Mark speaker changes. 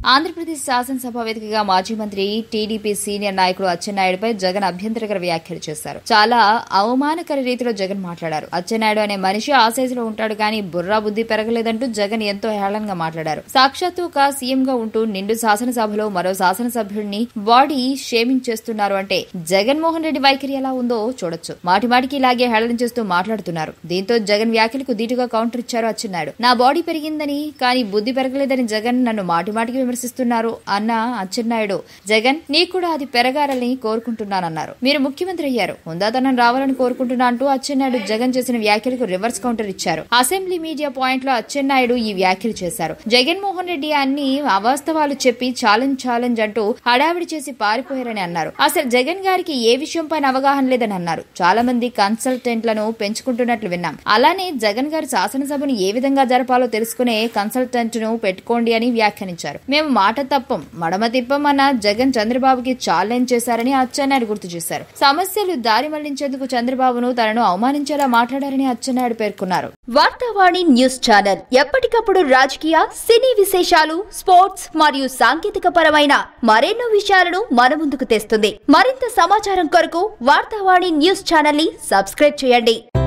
Speaker 1: ఆంధ్రప్రదేశ్ శాసనసభ వేదికగా మాజీ మంత్రి టీడీపీ సీనియర్ నాయకుడు అచ్చెన్నాయుడుపై జగన్ అభ్యంతరకర వ్యాఖ్యలు చేశారు చాలా అవమానకర రీతిలో జగన్ మాట్లాడారు అచ్చెన్నాయుడు అనే మనిషి ఆ సైజులో ఉంటాడు కానీ బుర్రా బుద్ధి పెరగలేదంటూ జగన్ ఎంతో హేళనగా మాట్లాడారు సాక్షాత్తు ఒక సీఎం గా ఉంటూ నిండు శాసనసభలో మరో శాసనసభ్యుడిని బాడీ షేమింగ్ చేస్తున్నారు అంటే జగన్మోహన్ రెడ్డి వైఖరి ఎలా ఉందో చూడొచ్చు మాటి మాటికి ఇలాగే హేళన చేస్తూ మాట్లాడుతున్నారు దీంతో జగన్ వ్యాఖ్యలకు ధీటుగా కౌంటర్ ఇచ్చారు అచ్చెన్నాయుడు నా బాడీ పెరిగిందని కానీ బుద్ధి పెరగలేదని జగన్ నన్ను మాటి మాటికి విమర్శిస్తున్నారు అన్న అచ్చెన్నాయుడు జగన్ నీకు కూడా అది పెరగాలని కోరుకుంటున్నానన్నారు మీరు ముఖ్యమంత్రి అయ్యారు హుందాతనం రావాలని కోరుకుంటున్నా అంటూ అచ్చెన్నాయుడు జగన్ చేసిన వ్యాఖ్యలకు రివర్స్ కౌంటర్ ఇచ్చారు అసెంబ్లీ మీడియా పాయింట్ లో అచ్చెన్నాయుడు ఈ వ్యాఖ్యలు చేశారు జగన్మోహన్ రెడ్డి అన్ని అవాస్తవాలు చెప్పి ఛాలెంజ్ ఛాలెంజ్ అంటూ హడావిడి చేసి పారిపోయారని అన్నారు అసలు జగన్ గారికి ఏ విషయం పైన అవగాహన లేదని అన్నారు చాలా మంది కన్సల్టెంట్లను పెంచుకుంటున్నట్లు విన్నాం అలానే జగన్ గారు శాసనసభను ఏ విధంగా జరపాలో తెలుసుకునే కన్సల్టెంట్ ను పెట్టుకోండి అని వ్యాఖ్యానించారు మేము మాట తప్పం మడమ తిప్పం అన్న జగన్ చంద్రబాబుకి ఛాలెంజ్ చేశారని అచ్చెన్నాయుడు గుర్తు చేశారు సమస్యలు దారి మళ్లించేందుకు చంద్రబాబును తనను అవమానించేలా మాట్లాడారని అచ్చెన్నాయుడు పేర్కొన్నారు
Speaker 2: వార్తావాణి న్యూస్ ఛానల్ ఎప్పటికప్పుడు రాజకీయ సినీ విశేషాలు స్పోర్ట్స్ మరియు సాంకేతిక పరమైన మరెన్నో విషయాలను మన ముందుకు తెస్తుంది మరింత సమాచారం కొరకు వార్తావాణి న్యూస్ ఛానల్ ని సబ్స్క్రైబ్ చేయండి